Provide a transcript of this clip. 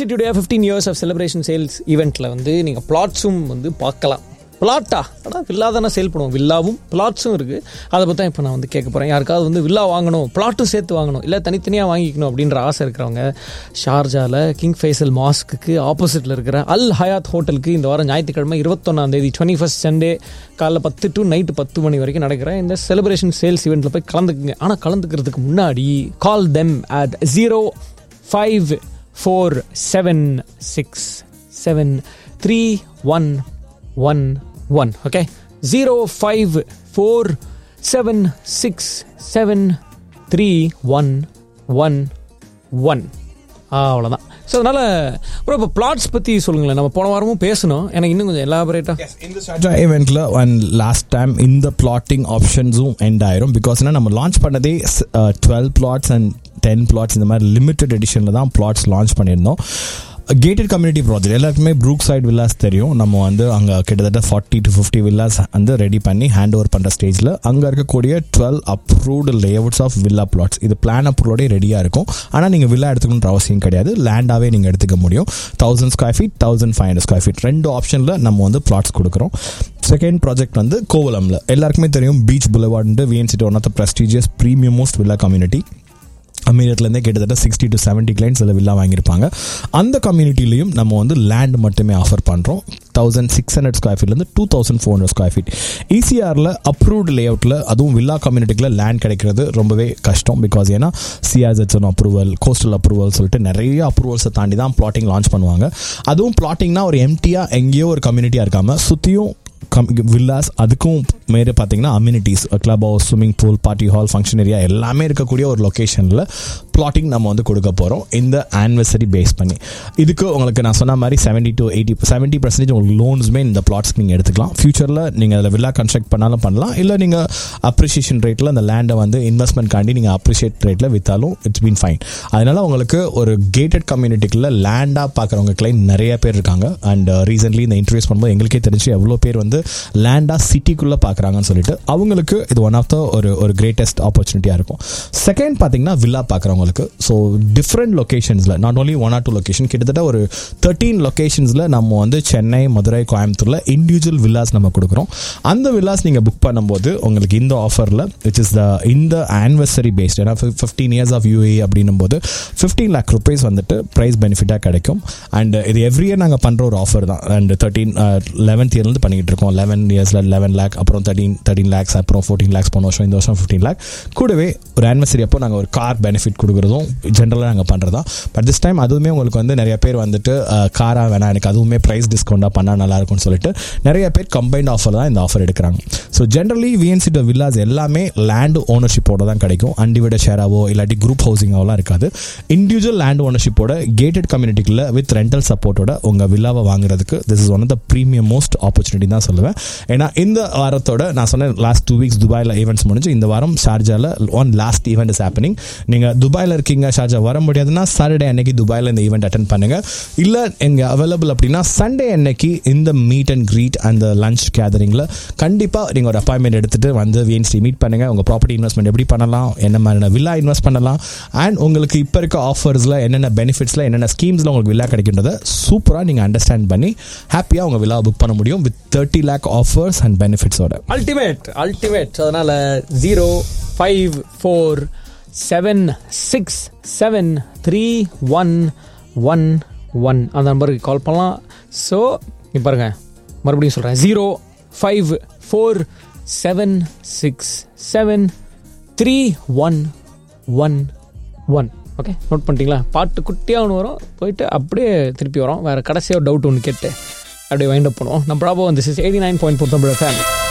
வின்சிட்டியுடைய fifteen years of celebration sales ஈவெண்ட்டில் வந்து நீங்கள் பிளாட்ஸும் வந்து பார்க்கலாம் பிளாட்டா அடா வில்லா தானே சேல் பண்ணுவோம் வில்லாவும் பிளாட்ஸும் இருக்குது அதை பற்றி தான் இப்போ நான் வந்து கேட்க போகிறேன் யாருக்காவது வந்து வில்லா வாங்கணும் பிளாட்டும் சேர்த்து வாங்கணும் இல்லை தனித்தனியாக வாங்கிக்கணும் அப்படின்ற ஆசை இருக்கிறவங்க ஷார்ஜாவில் கிங் ஃபைசல் மாஸ்க்கு ஆப்போசிட்டில் இருக்கிற அல் ஹயாத் ஹோட்டலுக்கு இந்த வாரம் ஞாயிற்றுக்கிழமை இருபத்தொன்னாம் தேதி டுவெண்ட்டி ஃபஸ்ட் சண்டே காலைல பத்து டு நைட்டு பத்து மணி வரைக்கும் நடக்கிற இந்த செலிப்ரேஷன் சேல்ஸ் ஈவெண்ட்டில் போய் கலந்துக்குங்க ஆனால் கலந்துக்கிறதுக்கு முன்னாடி call them at zero five four seven six seven three one one one okay zero five four seven six seven three one one one அவ்வளோதான் ஸோ அதனால் அப்புறம் இப்போ பிளாட்ஸ் பற்றி சொல்லுங்களேன் நம்ம போன வாரமும் பேசணும் எனக்கு இன்னும் கொஞ்சம் எலாபரேட்டாக இந்த ஷார்ஜா ஈவெண்ட்ல ஒன் லாஸ்ட் டைம் இந்த பிளாட்டிங் ஆப்ஷன்ஸும் எண்ட் ஆயிரும் பிகாஸ் நம்ம லான்ச் பண்ணதே twelve plots and ten plots இந்த மாதிரி லிமிடெட் எடிஷனில் தான் பிளாட்ஸ் லான்ச் பண்ணியிருந்தோம் கேட்டட் கம்யூனிட்டி ப்ராஜெக்ட் எல்லாருக்குமே ப்ரூக் சைட் வில்லாஸ் தெரியும் நம்ம வந்து அங்கே கிட்டத்தட்ட ஃபார்ட்டி டு ஃபிஃப்டி வில்லாஸ் வந்து ரெடி பண்ணி ஹேண்ட் ஓவர் பண்ணுற ஸ்டேஜில் அங்கே இருக்கக்கூடிய twelve approved layouts of villa plots இது பிளான் அப்ரூவோடய ரெடியாக இருக்கும் ஆனால் நீங்கள் வில்லா எடுத்துக்கணுன்ற அவசியம் கிடையாது லேண்டாகவே நீங்கள் எடுத்துக்க முடியும் thousand square feet thousand five hundred square feet ரெண்டு ஆப்ஷனில் நம்ம வந்து பிளாட்ஸ் கொடுக்குறோம் செகண்ட் ப்ராஜெக்ட் வந்து கோவலமில் எல்லாருக்குமே தெரியும் beach boulevard VNCT one of the prestigious premium most villa community அமீரத்துலேருந்தே கிட்டத்தட்ட சிக்ஸ்டி டு செவன்ட்டி கிளைண்ட்ஸ் அதில் வில்லா வாங்கியிருப்பாங்க அந்த கம்யூனிட்டிலையும் நம்ம வந்து லேண்ட் மட்டுமே ஆஃபர் பண்ணுறோம் தௌசண்ட் சிக்ஸ் ஹண்ட்ரட் ஸ்கொயர் ஃபீட்லேருந்து two thousand four hundred square feet ஈசிஆரில் அப்ரூவ்டு லே அவுட்டில் அதுவும் வில்லா கம்யூனிட்டிக்குள்ள லேண்ட் கிடைக்கிறது ரொம்பவே கஷ்டம் பிகாஸ் ஏன்னா சிஆர்எச்என் அப்ரூவல் கோஸ்டல் அப்ரூவல் சொல்லிட்டு நிறைய அப்ரூவல்ஸை தாண்டி தான் பிளாட்டிங் லான்ச் பண்ணுவாங்க அதுவும் பிளாட்டிங்னா ஒரு எம்டியாக எங்கேயோ ஒரு கம்யூனிட்டியாக இருக்காமல் சுற்றியும் கம் வில்லாஸ் அதுக்கும் மேலே பார்த்தீங்கன்னா amenities club house swimming pool party hall function area எல்லாமே இருக்கக்கூடிய ஒரு லொக்கேஷனில் பிளாட்டிங் நம்ம வந்து கொடுக்க போகிறோம் இந்த ஆனிவர்சரி பேஸ் பண்ணி இதுக்கு உங்களுக்கு நான் சொன்ன மாதிரி seventy to eighty seventy percentage உங்களுக்கு லோன்ஸுமே இந்த பிளாட்ஸ்க்கு நீங்கள் எடுத்துக்கலாம் ஃபியூச்சரில் நீங்கள் அதில் வில்லா கன்ஸ்ட்ரக்ட் பண்ணாலும் பண்ணலாம் இல்லை நீங்கள் அப்ரிஷியேஷன் ரேட்டில் அந்த லேண்டை வந்து இன்வெஸ்ட்மெண்ட் காண்டி நீங்கள் அப்ரிஷியேட் ரேட்டில் விற்றாலும் இட்ஸ் பீன் ஃபைன் அதனால் உங்களுக்கு ஒரு கேட்டட் கம்யூனிட்டிக்குள்ள லேண்டாக பார்க்குறவங்க கிளைண்ட் நிறைய பேர் இருக்காங்க அண்ட் ரீசென்ட்லி இந்த இன்டர்வியூஸ் பண்ணும்போது எங்களுக்கே தெரிஞ்சு எவ்வளோ பேர் வந்து லேண்டாக சிட்டிக்குள்ளே பார்க்குறாங்கன்னு சொல்லிட்டு அவங்களுக்கு இது ஒன் ஆஃப் த ஒரு ஒரு கிரேட்டஸ்ட் ஆப்பர்ச்சுனிட்டியாக இருக்கும் செகண்ட் பார்த்தீங்கன்னா வில்லா பார்க்குறவங்களுக்கு ஸோ டிஃப்ரெண்ட் லொக்கேஷன்ஸில் not only one or two location கிட்டத்தட்ட ஒரு தேர்ட்டீன் லொக்கேஷன்ஸில் நம்ம வந்து சென்னை மதுரை கோயம்புத்தூரில் இண்டிவிஜுவல் வில்லாஸ் நம்ம கொடுக்குறோம் அந்த வில்லாஸ் நீங்கள் புக் பண்ணும்போது உங்களுக்கு இந்த ஆஃபரில் விச் இஸ் த இந்த ஆனிவர்சரி பேஸ்ட் ஏன்னா ஃபிஃப்டீன் இயர்ஸ் ஆஃப் யூஏ அப்படின்னும் போது ஃபிஃப்டீன் லேக் ருபீஸ் வந்துட்டு ப்ரைஸ் பெனிஃபிட்டாக கிடைக்கும் அண்ட் இது எவ்ரி இயர் நாங்கள் பண்ணுற ஒரு ஆஃபர் தான் அண்ட் தேர்ட்டீன் லெவன்த் இயர்லேருந்து பண்ணிக்கிட்டு இருக்கோம் லெவன் இயர்ஸில் லெவன் லேக் அப்புறம் தேர்ட்டின் தேர்ட்டின் லேக்ஸ் அப்புறம் ஃபோர்டீன் லேக்ஸ் போன வருஷம் இந்த வருஷம் ஃபிஃப்டீன் லேக் கூடவே ஒரு ஆனிவர்சரி அப்போ நாங்கள் ஒரு கார் பெனிஃபிட் கொடுக்குறதும் ஜென்ரலாக நாங்கள் பண்ணுறதா பட் திஸ் டைம் அதுவுமே உங்களுக்கு வந்து நிறைய பேர் வந்துட்டு காராக வேணாம் எனக்கு அதுவுமே ப்ரைஸ் டிஸ்கவுண்டாக பண்ணால் நல்லா இருக்கும்னு சொல்லிட்டு நிறைய பேர் கம்பைன்ட் ஆஃபர் தான் இந்த ஆஃபர் எடுக்கிறாங்க ஸோ ஜென்ரலி விஎன்சி வில்லாஸ் எல்லாமே லேண்ட் ஓனர்ஷிப்போட தான் கிடைக்கும் அன்டிவைட ஷேராவோ இல்லாட்டி குரூப் ஹவுசிங்காவெலாம் இருக்காது இண்டிவிஜுவல் லேண்ட் ஓனர்ஷிப்போட கேட்டட் கம்யூனிட்டிக்குள்ள வித் ரெண்டல் சப்போர்ட்டோட உங்கள் வில்லாவை வாங்குறதுக்கு this is one of the premium most opportunity தான் சொல்லுவேன் ஏன்னா இந்த வாரத்தோட நான் சொன்னேன் லாஸ்ட் டூ வீக்ஸ் துபாயில் ஈவெண்ட்ஸ் முடிஞ்சு இந்த வாரம் ஷார்ஜாவில் one last event is happening நீங்கள் துபாயில் இருக்கீங்க ஷார்ஜா வர முடியாதுன்னா சாட்டர்டே அன்னைக்கு துபாயில் இந்த ஈவெண்ட் அட்டன் பண்ணுங்க இல்லை எங்க அவைலபிள் அப்படின்னா சண்டே அன்னைக்கு இந்த மீட் அண்ட் க்ரீட் அந்த லஞ்ச் கேதரிங்கில் கண்டிப்பாக நீங்கள் ஒரு அப்பாயின்மெண்ட் எடுத்துட்டு வந்து விஎன்சி மீட் பண்ணுங்க உங்கள் ப்ராப்பர்ட்டி இன்வெஸ்ட்மெண்ட் எப்படி பண்ணலாம் என்ன மாதிரியான வில்லா இன்வெஸ்ட் பண்ணலாம் அண்ட் உங்களுக்கு இப்போ இருக்க ஆஃபர்ஸில் என்னென்ன பெனிஃபிட்ஸில் என்னென்ன ஸ்கீம்ஸில் உங்களுக்கு வில்லா கிடைக்கின்றத சூப்பராக நீங்கள் அண்டர்ஸ்டாண்ட் பண்ணி ஹாப்பியாக உங்கள் வில்லா புக் பண்ண முடியும் with thirty lakh offers and பெனிஃபிட்ஸோட அல்டிமேட் அல்டிமேட் அதனால் zero five four seven six seven three one one one அந்த நம்பருக்கு கால் பண்ணலாம் ஸோ இப்போ பாருங்க மறுபடியும் சொல்கிறேன் zero five four seven six seven three one one one okay note பண்ணிட்டீங்களா பாட்டு குட்டியாக ஒன்று வரும் போயிட்டு அப்படியே திருப்பி வரோம் வேறு கடைசியாக டவுட் ஒன்று கேட்டு அப்படியே வைண்ட் அப் பண்ணுவோம் நம்ம ப்ராபோ this is eighty nine point four Tamil fan